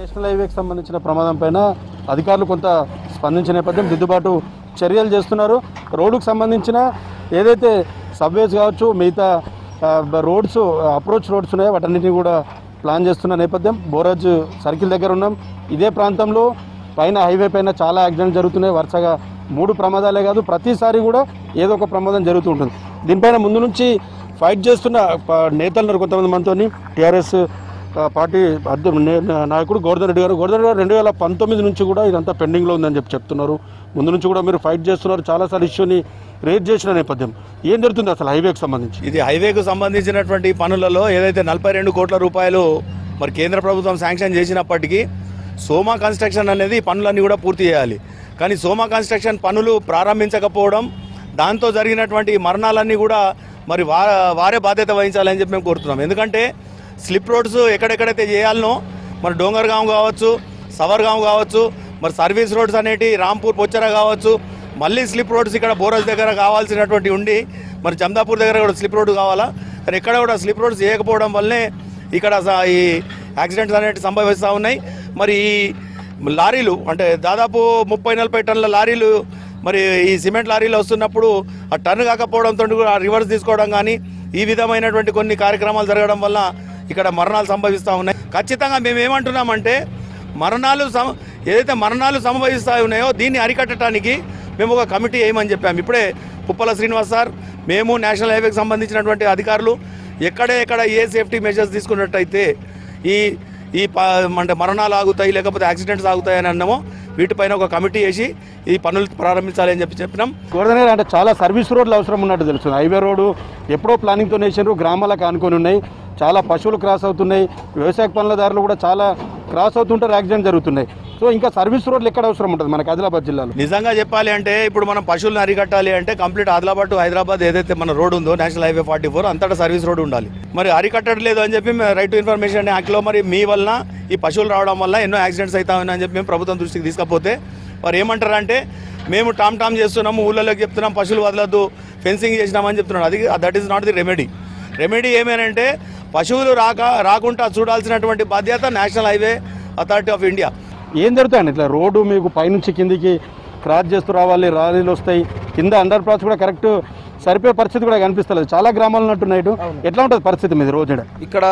National హైవేకి సంబంధించిన ప్రమాదం పైన అధికారులు కొంత స్పందించిన నేపథ్యం దిద్దుబాటు చర్యలు చేస్తున్నారు రోడ్డుకు సంబంధించిన ఏదైతే సబ్వేస్ కావచ్చు మిగతా ఆ, బ- రోడ్స్ అప్రోచ్ రోడ్స్ ఉన్నాయో వాటన్నిటిని కూడా ప్లాన్ చేస్తున్న నేపథ్యం బోరాజ్ సర్కిల్ దగ్గర ఉన్నాం ఇదే ప్రాంతంలో పైన హైవే పైన చాలా యాక్సిడెంట్ జరుగుతున్నాయి వరుసగా మూడు ప్రమాదాలే కాదు ప్రతిసారి కూడా ఏదో ఒక ప్రమాదం జరుగుతూ ఉంటుంది దీనిపైన ముందు నుంచి ఫైట్ చేస్తున్న ప- నేతలు ఉన్నారు కొంతమంది మనతో టీఆర్ఎస్ ఆ, పార్టీ అధ్య నే- నాయకుడు గోవర్ధన్ రెడ్డి గారు గోవర్ధన్ రెడ్డి గారు రెండు వేల పంతొమ్మిది నుంచి కూడా ఇదంతా పెండింగ్లో ఉందని చెప్పి చెప్తున్నారు ముందు నుంచి కూడా మీరు ఫైట్ చేస్తున్నారు చాలాసార్లు ఇష్యూని రేట్ చేసిన నేపథ్యం ఏం జరుగుతుంది అసలు హైవేకి సంబంధించి ఇది హైవేకు సంబంధించినటువంటి పనులలో ఏదైతే నలభై రెండు కోట్ల రూపాయలు మరి కేంద్ర ప్రభుత్వం శాంక్షన్ చేసినప్పటికీ సోమా కన్స్ట్రక్షన్ అనేది ఈ పనులన్నీ కూడా పూర్తి చేయాలి కానీ సోమా కన్స్ట్రక్షన్ పనులు ప్రారంభించకపోవడం దాంతో జరిగినటువంటి మరణాలన్నీ కూడా మరి వా వారే బాధ్యత వహించాలని చెప్పి మేము కోరుతున్నాం ఎందుకంటే స్లిప్ రోడ్స్ ఎక్కడెక్కడైతే చేయాలనో మరి డోంగర్గాం కావచ్చు సవర్గాం కావచ్చు మరి సర్వీస్ రోడ్స్ అనేటి రాంపూర్ పొచ్చర కావచ్చు మళ్ళీ స్లిప్ రోడ్స్ ఇక్కడ బోరస్ దగ్గర కావాల్సినటువంటి ఉండి మరి జమ్దాపూర్ దగ్గర కూడా స్లిప్ రోడ్ కావాలా కానీ ఎక్కడ కూడా స్లిప్ రోడ్స్ చేయకపోవడం వల్లనే ఇక్కడ స- ఈ యాక్సిడెంట్స్ అనేవి సంభవిస్తూ ఉన్నాయి మరి ఈ లారీలు అంటే దాదాపు ముప్పై నలభై టన్నుల లారీలు మరి ఈ సిమెంట్ లారీలు వస్తున్నప్పుడు ఆ టన్ను కాకపోవడంతో కూడా రివర్స్ తీసుకోవడం కానీ ఈ విధమైనటువంటి కొన్ని కార్యక్రమాలు జరగడం వల్ల ఇక్కడ మరణాలు సంభవిస్తూ ఉన్నాయి ఖచ్చితంగా మేము ఏమంటున్నామంటే మరణాలు సమ ఏదైతే మరణాలు సంభవిస్తూ ఉన్నాయో దీన్ని అరికట్టడానికి మేము ఒక కమిటీ వేయమని చెప్పాము ఇప్పుడే పుప్పల శ్రీనివాస్ సార్ మేము నేషనల్ హైవేకి సంబంధించినటువంటి అధికారులు ఎక్కడే ఎక్కడ ఏ సేఫ్టీ మెజర్స్ తీసుకున్నట్టయితే ఈ ఈ ప- అంటే మరణాలు ఆగుతాయి లేకపోతే యాక్సిడెంట్స్ ఆగుతాయి అని అన్నామో వీటిపైన ఒక కమిటీ వేసి ఈ పనులు ప్రారంభించాలి అని చెప్పి చెప్పినాం గోవర్ధన్ గారు అంటే చాలా సర్వీస్ రోడ్లు అవసరం ఉన్నట్టు తెలుసు హైవే రోడ్డు ఎప్పుడో ప్లానింగ్తో వేసారు గ్రామాలకు ఆనుకొని ఉన్నాయి చాలా పశువులు క్రాస్ అవుతున్నాయి వ్యవసాయ పనులదారులు కూడా చాలా క్రాస్ అవుతుంటారు యాక్సిడెంట్ జరుగుతున్నాయి సో ఇంకా సర్వీస్ రోడ్లు ఎక్కడ అవసరం ఉంటుంది మనకి ఆదిలాబాద్ జిల్లాలో నిజంగా చెప్పాలి అంటే ఇప్పుడు మనం పశువులను అరికట్టాలి అంటే కంప్లీట్ ఆదిలాబాద్ టు హైదరాబాద్ ఏదైతే మన రోడ్ ఉందో నేషనల్ హైవే ఫార్టీ ఫోర్ అంతటా సర్వీస్ రోడ్ ఉండాలి మరి అరికట్టట్లేదు అని చెప్పి రైట్ టు ఇన్ఫర్మేషన్ యాక్ట్లో మరి మీ వలన ఈ పశువులు రావడం వల్ల ఎన్నో యాక్సిడెంట్స్ అవుతా ఉన్నాయని చెప్పి మేము ప్రభుత్వం దృష్టికి తీసుకపోతే వారు ఏమంటారంటే మేము టామ్ టామ్ చేస్తున్నాము ఊళ్ళలోకి చెప్తున్నాం పశువులు వదలద్దు ఫెన్సింగ్ చేసినామని చెప్తున్నాడు అది that is not the remedy remedy ఏమేనంటే పశువులు రాక రాకుండా చూడాల్సినటువంటి బాధ్యత national highway authority of India ఏం జరుగుతాయండి ఇట్లా రోడ్డు మీకు పైనుంచి కిందికి క్రాస్ చేస్తూ రావాలి లారీలు వస్తాయి కింద అండర్ పాస్ కూడా కరెక్ట్ సరిపోయే పరిస్థితి కూడా కనిపిస్తలేదు చాలా గ్రామాలు ఉన్నట్టున్నాయి ఇటు. ఎట్లా ఉంటుంది పరిస్థితి మీది రోజు ఈడ? ఇక్కడ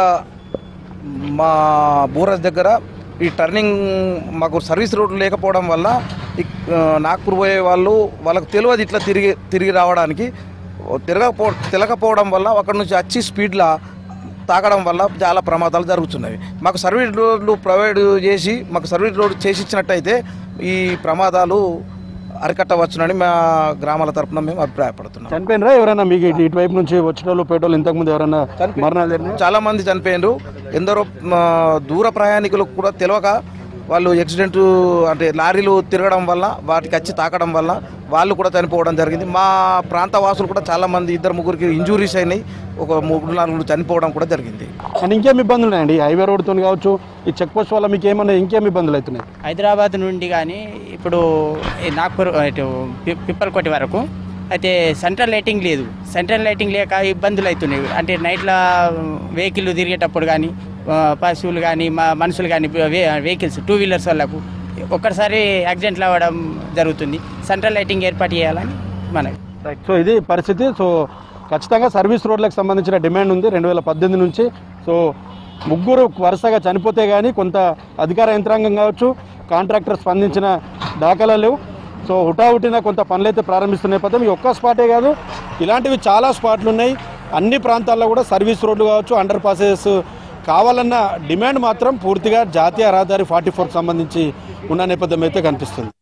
మా బూరస్ దగ్గర ఈ టర్నింగ్ మాకు సర్వీస్ రోడ్లు లేకపోవడం వల్ల ఇక్- ఆ, నాగ్పూర్ పోయే వాళ్ళు వాళ్ళకు తెలియదు ఇట్లా తిరిగి తిరిగి రావడానికి తిరగపో తిరగకపోవడం వల్ల అక్కడ నుంచి వచ్చి స్పీడ్లో తాగడం వల్ల చాలా ప్రమాదాలు జరుగుతున్నాయి మాకు సర్వీస్ రోడ్లు ప్రొవైడ్ చేసి మాకు సర్వీస్ రోడ్ చేసి ఇచ్చినట్టయితే ఈ ప్రమాదాలు అరికట్టవచ్చునని మా గ్రామాల తరపున మేము అభిప్రాయపడుతున్నాం చనిపోయినరా ఎవరైనా మీకు ఇటు- ఇటువైపు నుంచి వచ్చేటోళ్ళు పోయేటోళ్ళు ఇంతకుముందు ఎవరైనా మరణాలు జరిగినాయా? చాలా మంది చనిపోయినారు ఎందరో ఆ, దూర ప్రయాణికులకు కూడా తెలియక వాళ్ళు యాక్సిడెంట్ అంటే లారీలు తిరగడం వల్ల వాటికి వచ్చి తాకడం వల్ల వాళ్ళు కూడా చనిపోవడం జరిగింది మా ప్రాంత వాసులు కూడా చాలా మంది ఇద్దరు ముగ్గురికి ఇంజురీస్ అయినాయి ఒక మూడు నాలుగు చనిపోవడం కూడా జరిగింది అండ్ ఇంకేం ఇబ్బందులు ఉన్నాయండి ఈ హైవే రోడ్తో కావచ్చు ఈ చెక్ పోస్ట్ వల్ల మీకు ఏమన్నా ఇంకేం ఇబ్బందులు అవుతున్నాయి హైదరాబాద్ నుండి కానీ ఇప్పుడు ఈ నాగ్పూర్ ఇటు పి- పిప్పలకోటి వరకు అయితే సెంట్రల్ లైటింగ్ లేదు సెంట్రల్ లైటింగ్ లేక ఇబ్బందులు అవుతున్నాయి అంటే నైట్ల వెహికల్ తిరిగేటప్పుడు కానీ ఆ, పశువులు కానీ మా మనుషులు కానీ వెహికల్స్ టూ వీలర్స్ వాళ్ళకు ఒక్కసారి యాక్సిడెంట్లు అవ్వడం జరుగుతుంది సెంట్రల్ లైటింగ్ ఏర్పాటు చేయాలని మనకి సో ఇది పరిస్థితి సో ఖచ్చితంగా సర్వీస్ రోడ్లకు సంబంధించిన డిమాండ్ ఉంది రెండు వేల పద్దెనిమిది నుంచి సో ముగ్గురు వరుసగా చనిపోతే కానీ కొంత అధికార యంత్రాంగం కావచ్చు కాంట్రాక్టర్ స్పందించిన దాఖలాలు లేవు సో హుటాహుటిన కొంత పనులైతే ప్రారంభిస్తున్న నేపథ్యం ఈ ఒక్క స్పాటే కాదు ఇలాంటివి చాలా స్పాట్లు ఉన్నాయి అన్ని ప్రాంతాల్లో కూడా సర్వీస్ రోడ్లు కావచ్చు అండర్ పాసెస్ కావాలన్న డిమాండ్ మాత్రం పూర్తిగా జాతీయ రహదారి ఫార్టీ ఫోర్కి సంబంధించి ఉన్న నేపథ్యం అయితే కనిపిస్తుంది